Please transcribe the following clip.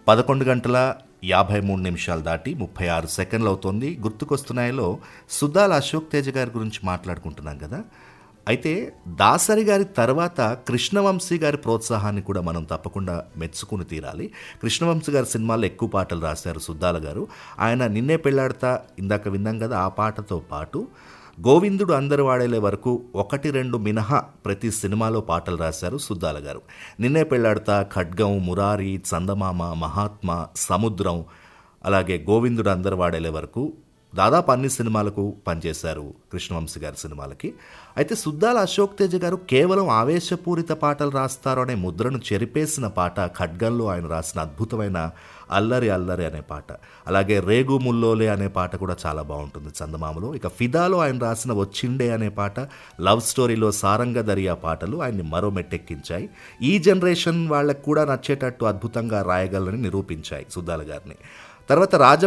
పదకొండు గంటల యాభై మూడు నిమిషాలు దాటి ముప్పై ఆరు సెకండ్లు అవుతోంది గుర్తుకొస్తున్నాయిలో సుద్దాల అశోక్ తేజ గారి గురించి మాట్లాడుకుంటున్నాం కదా అయితే దాసరి గారి తర్వాత కృష్ణవంశీ గారి ప్రోత్సాహాన్ని కూడా మనం తప్పకుండా మెచ్చుకుని తీరాలి కృష్ణవంశీ గారి సినిమాల్లో ఎక్కువ పాటలు రాశారు సుద్దాల గారు ఆయన నిన్నే పెళ్ళాడతా ఇందాక విన్నాం కదా ఆ పాటతో పాటు గోవిందుడు అందరు వాడేలే వరకు ఒకటి రెండు మినహా ప్రతి సినిమాలో పాటలు రాశారు సుద్దాల గారు నిన్నే పెళ్ళాడతా ఖడ్గం మురారి చందమామ మహాత్మ సముద్రం అలాగే గోవిందుడు అందరు వాడేలే వరకు దాదాపు అన్ని సినిమాలకు పనిచేశారు కృష్ణవంశీ గారి సినిమాలకి అయితే సుద్దాల అశోక్ తేజ గారు కేవలం ఆవేశపూరిత పాటలు రాస్తారు అనే ముద్రను చెరిపేసిన పాట ఖడ్గంలో ఆయన రాసిన అద్భుతమైన అల్లరి అల్లరి అనే పాట అలాగే రేగు ముల్లోలే అనే పాట కూడా చాలా బాగుంటుంది చందమామలో ఇక ఫిదాలో ఆయన రాసిన వచ్చిండే అనే పాట లవ్ స్టోరీలో సారంగ దరియా పాటలు ఆయన్ని మరో మెట్టెక్కించాయి ఈ జనరేషన్ వాళ్ళకు కూడా నచ్చేటట్టు అద్భుతంగా రాయగలరని నిరూపించాయి సుద్దాల గారిని తర్వాత రాజ